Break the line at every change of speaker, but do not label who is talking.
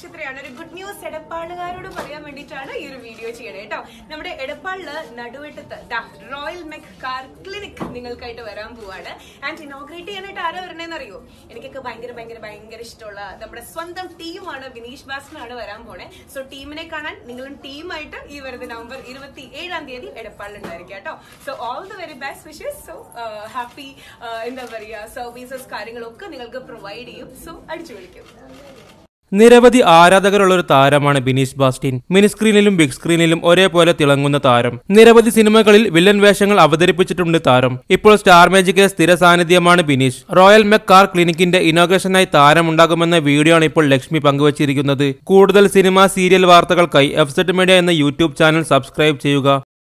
നക്ഷത്രയാണ് ഒരു good news എടപ്പാളുകാരോട് പറയാൻ വേണ്ടിയിട്ടാണ് ഈ ഒരു വീഡിയോ ചെയ്യണത് കേട്ടോ നമ്മുടെ എടപ്പാളില് നടുവെട്ടത്ത് ദാ റോയൽ മെക് കാർ ക്ലിനിക് നിങ്ങൾക്കായിട്ട് വരാൻ പോവാണ് ആൻഡ് ഇനോഗ്രേറ്റ് ചെയ്യാനായിട്ട് ആരാ വരണേന്ന് അറിയോ എനിക്കൊക്കെ ഭയങ്കര ഭയങ്കര ഭയങ്കര ഇഷ്ടമുള്ള നമ്മുടെ സ്വന്തം ടീമാണ് വിനീഷ് ബാസിനാണ് വരാൻ പോണേ സോ ടീമിനെ കാണാൻ നിങ്ങളും ടീമായിട്ട് ഈ വരുന്ന നവംബർ ഇരുപത്തി ഏഴാം തീയതി എടപ്പാളിൽ ഉണ്ടായിരിക്കും കേട്ടോ so all the very best wishes so happy എന്താ പറയാ സർവീസസ് കാര്യങ്ങളൊക്കെ നിങ്ങൾക്ക് പ്രൊവൈഡ് ചെയ്യും സോ അടിച്ചു വിളിക്കും
നിരവധി ആരാധകരുള്ള ഒരു താരമാണ് ബിനീഷ് ബാസ്റ്റിൻ മിനി സ്ക്രീനിലും ബിഗ് സ്ക്രീനിലും ഒരേപോലെ തിളങ്ങുന്ന താരം നിരവധി സിനിമകളിൽ വില്ലൻ വേഷങ്ങൾ അവതരിപ്പിച്ചിട്ടുണ്ട് താരം ഇപ്പോൾ സ്റ്റാർ മാജിക്കിലെ സ്ഥിര സാന്നിധ്യമാണ് ബിനീഷ് റോയൽ മെക് കാർ ക്ലിനിക്കിന്റെ ഇനോഗ്രേഷനായി താരമുണ്ടാകുമെന്ന വീഡിയോ ആണ് ഇപ്പോൾ ലക്ഷ്മി പങ്കുവച്ചിരിക്കുന്നത് കൂടുതൽ സിനിമ സീരിയൽ വാർത്തകൾക്കായി എഫ് മീഡിയ എന്ന യൂട്യൂബ് ചാനൽ സബ്സ്ക്രൈബ് ചെയ്യുക